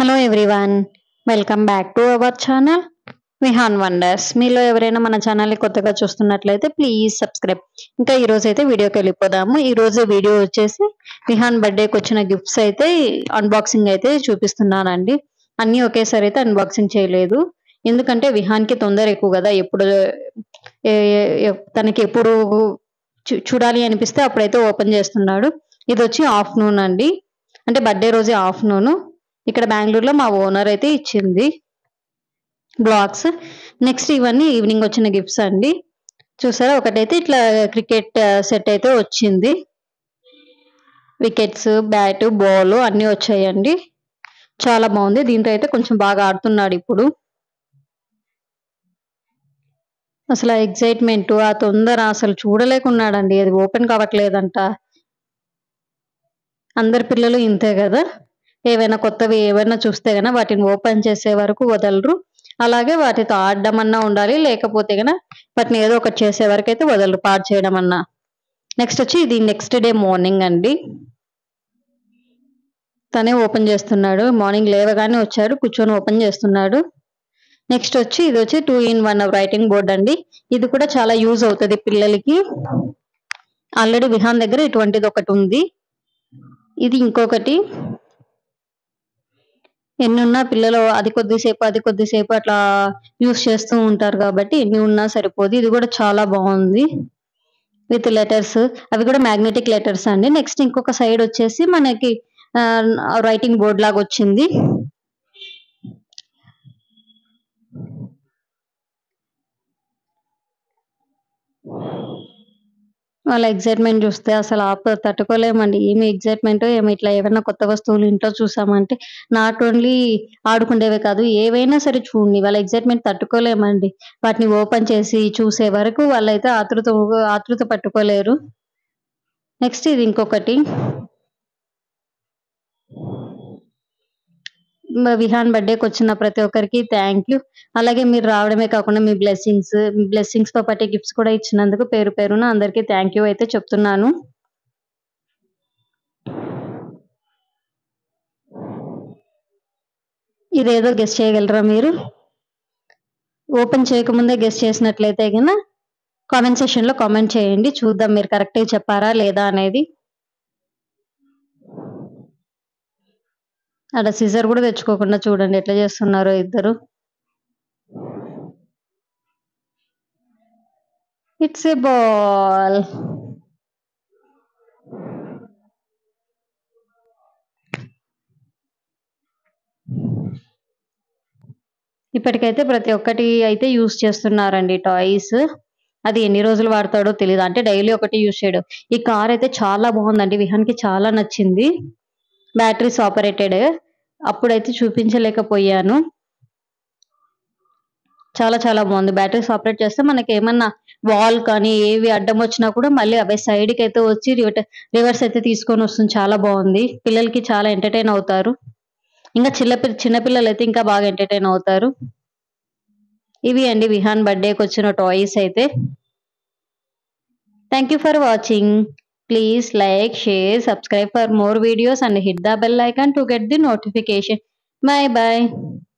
hello everyone welcome back to our channel Vihaan wonders మీలో ఎవరైనా మన ఛానల్ని కొత్తగా చూస్తున్నట్లయితే ప్లీజ్ సబ్స్క్రైబ్ ఇంకా ఈ రోజు అయితే వీడియోకి వెళ్ళిపోదాము ఈ రోజు వీడియో వచ్చేసి విహాన్ బర్త్డేకి వచ్చిన గిఫ్ట్స్ అయితే అన్బాక్సింగ్ అయితే చూపిస్తున్నానండి అన్నీ ఒకేసారి అయితే అన్బాక్సింగ్ చేయలేదు ఎందుకంటే విహాన్కి తొందర ఎక్కువ కదా ఎప్పుడు ఏ- ఏ- తనకి ఎప్పుడు చూ- చూడాలి అనిపిస్తే అప్పుడైతే ఓపెన్ చేస్తున్నాడు ఇది వచ్చి ఆఫ్టర్నూన్ అండి అంటే బర్త్డే రోజే ఆఫ్టర్నూన్ ఇక్కడ బెంగళూరులో మా ఓనర్ అయితే ఇచ్చింది బ్లాగ్స్ నెక్స్ట్ ఇవన్నీ ఈవినింగ్ వచ్చిన గిఫ్ట్స్ అండి చూసారా ఒకటైతే ఇట్లా క్రికెట్ సెట్ అయితే వచ్చింది వికెట్స్ బ్యాట్ బాల్ అన్నీ వచ్చాయండి చాలా బాగుంది దీంతో అయితే కొంచెం బాగా ఆడుతున్నాడు ఇప్పుడు అసలు ఎగ్జైట్మెంట్ ఆ తొందర అసలు చూడలేకున్నాడండి అది ఓపెన్ కావట్లేదంట అందరి పిల్లలు ఇంతే కదా ఏవైనా కొత్తవి ఏవైనా చూస్తే గన వాటిని ఓపెన్ చేసే వరకు వదలరు అలాగే వాటితో ఆడడం అన్నా ఉండాలి లేకపోతే గన వాటిని ఏదో ఒకటి చేసే వరకు అయితే వదలరు పాడు చేయడం అన్నా నెక్స్ట్ వచ్చి ఇది నెక్స్ట్ డే మార్నింగ్ అండి తనే ఓపెన్ చేస్తున్నాడు మార్నింగ్ లేవగానే వచ్చాడు కూర్చొని ఓపెన్ చేస్తున్నాడు నెక్స్ట్ వచ్చి ఇది వచ్చి two in one writing board అండి ఇది కూడా చాలా యూజ్ అవుతుంది పిల్లలకి ఆల్రెడీ విహాన్ దగ్గర ఇటువంటిది ఒకటి ఉంది ఇది ఇంకొకటి ఎన్ని ఉన్నా పిల్లలు అది కొద్దిసేపు అది కొద్దిసేపు అట్లా యూస్ చేస్తూ ఉంటారు కాబట్టి ఎన్ని ఉన్నా సరిపోదు ఇది కూడా చాలా బాగుంది విత్ లెటర్స్ అవి కూడా మ్యాగ్నెటిక్ లెటర్స్ అండి నెక్స్ట్ ఇంకొక సైడ్ వచ్చేసి మనకి రైటింగ్ బోర్డ్ లాగా వచ్చింది వాళ్ళ ఎగ్జైట్మెంట్ చూస్తే అసలు ఆప తట్టుకోలేమండి ఏమి ఎగ్జైట్మెంట్ ఏమి ఇట్లా ఏమైనా కొత్త వస్తువులు ఇంట్లో చూసామంటే నాట్ ఓన్లీ ఆడుకుండేవే కాదు ఏవైనా సరే చూడండి వాళ్ళ ఎగ్జైట్మెంట్ తట్టుకోలేమండి వాటిని ఓపెన్ చేసి చూసే వరకు వాళ్ళైతే ఆతృత ఆతృత పట్టుకోలేరు నెక్స్ట్ ఇది ఇంకొకటి మ- విహాన్ బర్త్డేకి వచ్చిన ప్రతి ఒక్కరికి థ్యాంక్ యూ అలాగే మీరు రావడమే కాకుండా మీ బ్లెస్సింగ్స్ మీ బ్లెస్సింగ్స్ తో పాటు గిఫ్ట్స్ కూడా ఇచ్చినందుకు పేరు పేరున అందరికీ థ్యాంక్ యూ అయితే చెప్తున్నాను ఇదేదో గెస్ట్ చేయగలరా మీరు ఓపెన్ చేయకముందే గెస్ట్ చేసినట్లయితే కన్నా కామెంట్ సెషన్ లో కామెంట్ చేయండి చూద్దాం మీరు కరెక్ట్ చెప్పారా లేదా అనేది అక్కడ సిజర్ కూడా తెచ్చుకోకుండా చూడండి ఎట్లా చేస్తున్నారో ఇద్దరు ఇట్స్ ఏ బాల్ ఇప్పటికైతే ప్రతి ఒక్కటి అయితే యూస్ చేస్తున్నారండి టాయ్స్ అది ఎన్ని రోజులు వాడతాడో తెలియదు అంటే డైలీ ఒకటి యూస్ చేయడు ఈ కార్ అయితే చాలా బాగుందండి విహాన్కి చాలా నచ్చింది బ్యాటరీస్ ఆపరేటెడ్ అప్పుడైతే చూపించలేకపోయాను చాలా చాలా బాగుంది బ్యాటరీస్ ఆపరేట్ చేస్తే మనకి ఏమన్నా వాల్ కానీ ఏవి అడ్డం వచ్చినా కూడా మళ్ళీ అవే సైడ్కి అయితే వచ్చి రివర్స్ అయితే తీసుకొని వస్తుంది చాలా బాగుంది పిల్లలకి చాలా ఎంటర్టైన్ అవుతారు ఇంకా చిన్న చిన్నపిల్లలు అయితే ఇంకా బాగా ఎంటర్టైన్ అవుతారు ఇవి అండి విహాన్ బర్త్డేకి వచ్చిన టాయ్స్ అయితే thank you for watching please like share subscribe for more videos and hit the bell icon to get the notification bye bye